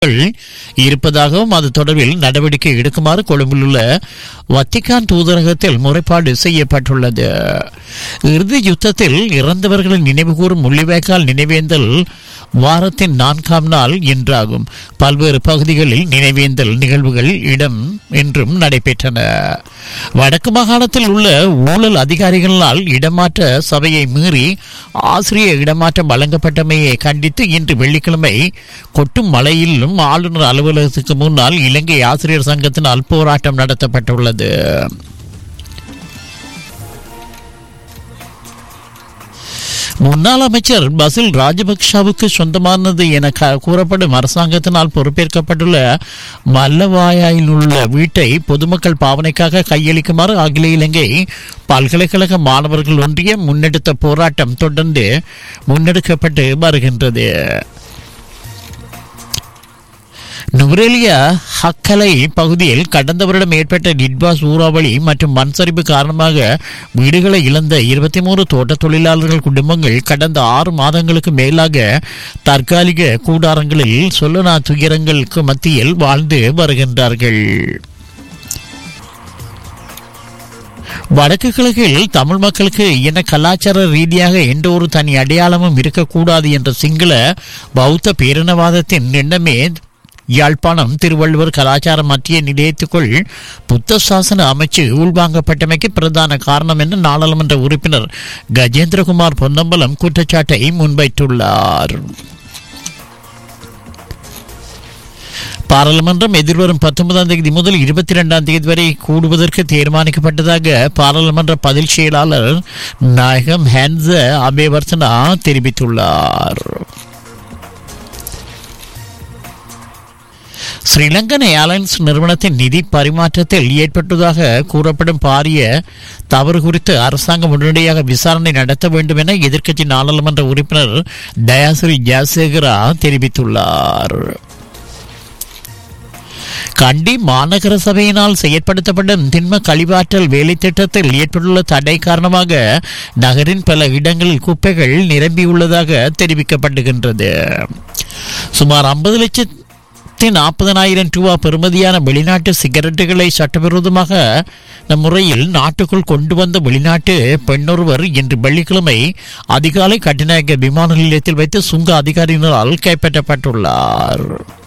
இருப்பதாகவும் அது தொடர்பில் நடவடிக்கை எடுக்குமாறு கொழும்பில் உள்ள வத்திக்கான் தூதரகத்தில் முறைப்பாடு செய்யப்பட்டுள்ளது இறுதி யுத்தத்தில் இறந்தவர்களின் நினைவுகூரும் முள்ளிவாய்க்கால் நினைவேந்தல் வாரத்தின் நான்காம் நாள் இன்றாகும் பல்வேறு பகுதிகளில் நினைவேந்தல் நிகழ்வுகள் இடம் என்றும் நடைபெற்றன வடக்கு மாகாணத்தில் உள்ள ஊழல் அதிகாரிகளால் இடமாற்ற சபையை மீறி ஆசிரியர் இடமாற்றம் வழங்கப்பட்டமையை கண்டித்து இன்று வெள்ளிக்கிழமை கொட்டும் மழையிலும் ஆளுநர் அலுவலகத்துக்கு முன்னால் இலங்கை ஆசிரியர் சங்கத்தினால் போராட்டம் நடத்தப்பட்டுள்ளது முன்னாள் அமைச்சர் பசில் ராஜபக்ஷவுக்கு சொந்தமானது என க- கூறப்படும் அரசாங்கத்தினால் பொறுப்பேற்கப்பட்டுள்ள மல்லவாயாயில் உள்ள வீட்டை பொதுமக்கள் பாவனைக்காக கையளிக்குமாறு அகில இலங்கை பல்கலைக்கழக மாணவர்கள் ஒன்றியம் முன்னெடுத்த போராட்டம் தொடர்ந்து முன்னெடுக்கப்பட்டு வருகின்றது நுவரெலியா ஹக்கலை பகுதியில் கடந்த வருடம் ஏற்பட்ட டிட்பாஸ் சூறாவளி மற்றும் மண் சரிவு காரணமாக வீடுகளை இழந்த இருபத்தி மூன்று தோட்ட தொழிலாளர்கள் குடும்பங்கள் கடந்த ஆறு மாதங்களுக்கு மேலாக தற்காலிக கூடாரங்களில் சொல்லனா துயரங்களுக்கு மத்தியில் வாழ்ந்து வருகின்றார்கள் வடக்கு கிழக்கில் தமிழ் மக்களுக்கு இன கலாச்சார ரீதியாக எந்த ஒரு தனி அடையாளமும் இருக்கக்கூடாது என்ற சிங்கள பௌத்த பேரினவாதத்தின் எண்ணமே யாழ்ப்பாணம் திருவள்ளுவர் கலாச்சார மத்திய நிலையத்துக்குள் புத்த சாசன அமைச்சு உள்வாங்கப்பட்டமைக்கு பிரதான காரணம் என நாடாளுமன்ற உறுப்பினர் கஜேந்திரகுமார் பொன்னம்பலம் குற்றச்சாட்டை முன்வைத்துள்ளார் பாராளுமன்றம் எதிர்வரும் பத்தொன்பதாம் தேதி முதல் இருபத்தி ரெண்டாம் தேதி வரை கூடுவதற்கு தீர்மானிக்கப்பட்டதாக பாராளுமன்ற பதில் செயலாளர் நாயகம் ஹேன்ஸ அபேவர்த்தனா தெரிவித்துள்ளார் ஸ்ரீலங்கன் ஏர்லைன்ஸ் நிறுவனத்தின் நிதி பரிமாற்றத்தில் ஏற்பட்டதாக கூறப்படும் பாரிய தவறு குறித்து அரசாங்கம் உடனடியாக விசாரணை நடத்த வேண்டும் என எதிர்க்கட்சி நாடாளுமன்ற உறுப்பினர் தயாசிரி ஜெயசேகரா தெரிவித்துள்ளார் கண்டி மாநகர சபையினால் செயற்படுத்தப்படும் திண்ம கழிவாற்றல் வேலை திட்டத்தில் ஏற்பட்டுள்ள தடை காரணமாக நகரின் பல இடங்களில் குப்பைகள் நிரம்பியுள்ளதாக தெரிவிக்கப்படுகின்றது சுமார் ஐம்பது லட்சத்தி நாற்பதனாயிரம் ரூபா பெறுமதியான வெளிநாட்டு சிகரெட்டுகளை சட்டவிரோதமாக நம் முறையில் நாட்டுக்குள் கொண்டு வந்த வெளிநாட்டு பெண்ணொருவர் இன்று வெள்ளிக்கிழமை அதிகாலை கட்டிநாயக்க விமான நிலையத்தில் வைத்து சுங்க அதிகாரியினரால் கைப்பற்றப்பட்டுள்ளார்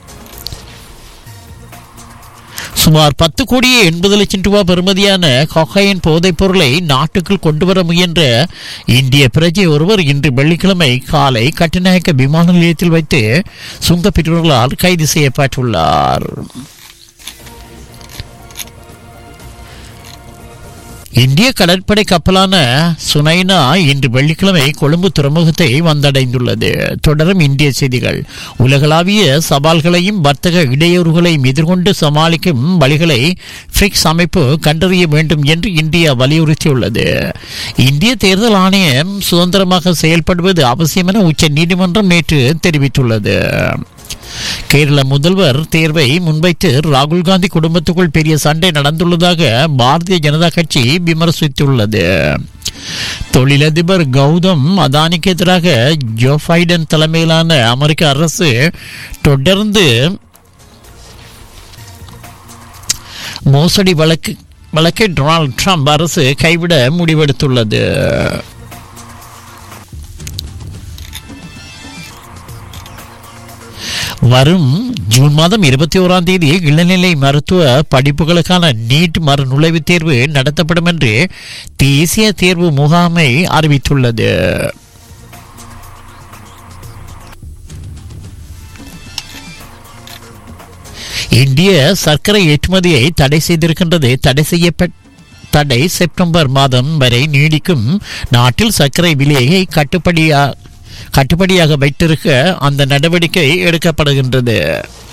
சுமார் பத்து கோடியே எண்பது லட்சம் ரூபாய் பெறுமதியான கொகையின் போதைப் பொருளை நாட்டுக்குள் கொண்டு வர முயன்ற இந்திய பிரஜை ஒருவர் இன்று வெள்ளிக்கிழமை காலை கட்டுநாயக்க விமான நிலையத்தில் வைத்து சுங்கப் பிரிவுகளால் கைது செய்யப்பட்டுள்ளார் இந்திய கடற்படை கப்பலான சுனைனா இன்று வெள்ளிக்கிழமை கொழும்பு துறைமுகத்தை வந்தடைந்துள்ளது தொடரும் இந்திய செய்திகள் உலகளாவிய சவால்களையும் வர்த்தக இடையூறுகளையும் எதிர்கொண்டு சமாளிக்கும் வழிகளை பிரிக்ஸ் அமைப்பு கண்டறிய வேண்டும் என்று இந்தியா வலியுறுத்தியுள்ளது இந்திய தேர்தல் ஆணையம் சுதந்திரமாக செயல்படுவது அவசியம் என உச்ச நீதிமன்றம் நேற்று தெரிவித்துள்ளது கேரள முதல்வர் தேர்வை முன்வைத்து ராகுல் காந்தி குடும்பத்துக்குள் பெரிய சண்டை நடந்துள்ளதாக பாரதிய ஜனதா கட்சி விமர்சித்துள்ளது தொழிலதிபர் கௌதம் அதானிக்கு எதிராக ஜோ பைடன் தலைமையிலான அமெரிக்க அரசு தொடர்ந்து மோசடி வழக்கு வழக்கை டொனால்ட் ட்ரம்ப் அரசு கைவிட முடிவெடுத்துள்ளது வரும் ஜூன் மாதம் இருபத்தி ஓராம் தேதி இளநிலை மருத்துவ படிப்புகளுக்கான நீட் மறு நுழைவுத் தேர்வு நடத்தப்படும் என்று தேசிய தேர்வு முகாமை அறிவித்துள்ளது இந்திய சர்க்கரை ஏற்றுமதியை தடை செய்திருக்கின்றது தடை செய்யப்பட்ட தடை செப்டம்பர் மாதம் வரை நீடிக்கும் நாட்டில் சர்க்கரை விலையை கட்டுப்படியா கட்டுப்படியாக வைத்திருக்க அந்த நடவடிக்கை எடுக்கப்படுகின்றது